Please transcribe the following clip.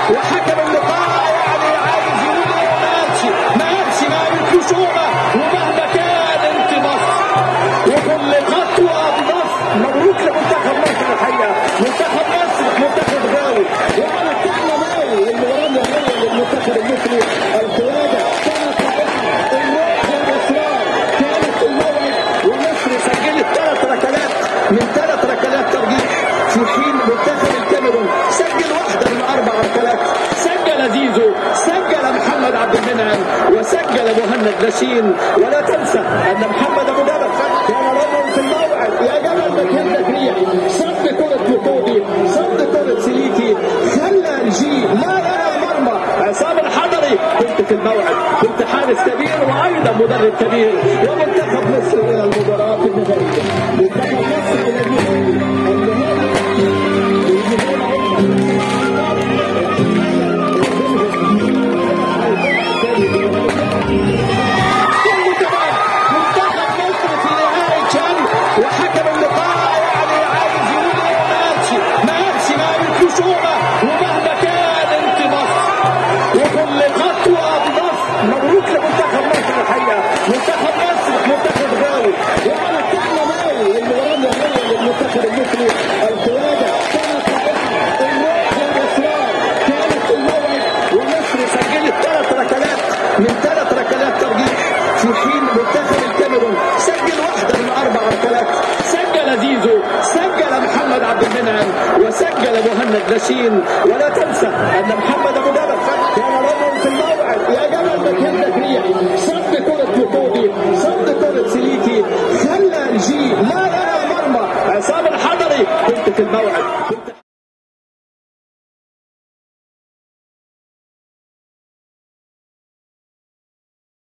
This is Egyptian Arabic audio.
وحكم اللقاء يعني عايز يقول ايه ما قالش ما قالش ما قالتلوش هوبا ومهما كان انت مصر وكل خطوه بمصر مبروك لمنتخب مصر الحقيقه منتخب مصر منتخب غاوي وعلى الثانيه ماوي اللي ورانا هي للمنتخب المصري القياده كانت رائعه الروح والاصرار كانت الموعد ومصر سجلت ثلاث ركلات من ثلاث ركلات ترجيح في حين منتخب الكاميرون سجل واحده من اربع ركلات سجل زيزو سجل محمد عبد المنعم وسجل مهند لاشين ولا تنسى ان محمد ابو جبل كان رجل في الموعد يا جبل مكانك ريح صد كره مكودي صد كره سليكي خلى الجي لا يرى مرمى عصام الحضري كنت في الموعد كنت حارس كبير وايضا مدرب كبير ومنتخب مصر الى المباراه النهائيه منتخب مصر الى كله تمام منتخب مصر في نهائي تشان وحكم اللقاء يعني عايز يقول ايه ما قالش ما قالش ما قالتلوش هوبا ومهما كان انت مصر وكل خطوه بمصر مبروك لمنتخب مصر الحقيقه منتخب مصر منتخب غاوي وعلى الثانيه ماوي اللي ورانا هي للمنتخب المصري القياده كانت رائعه الروح والاصرار كانت الموعد ومصر سجلت ثلاث ركلات من ثلاث ركلات ترجيح في حين منتخب الكاميرون سجل واحده من اربع ركلات سجل زيزو سجل محمد عبد المنعم وسجل مهند لاشين ولا تنسى ان محمد ابو جبل كان رجل في الموعد يا جبل مكانك ريح صد كره مكودي صد كره سليكي خلى الجي لا يرى مرمى عصام الحضري كنت في الموعد كنت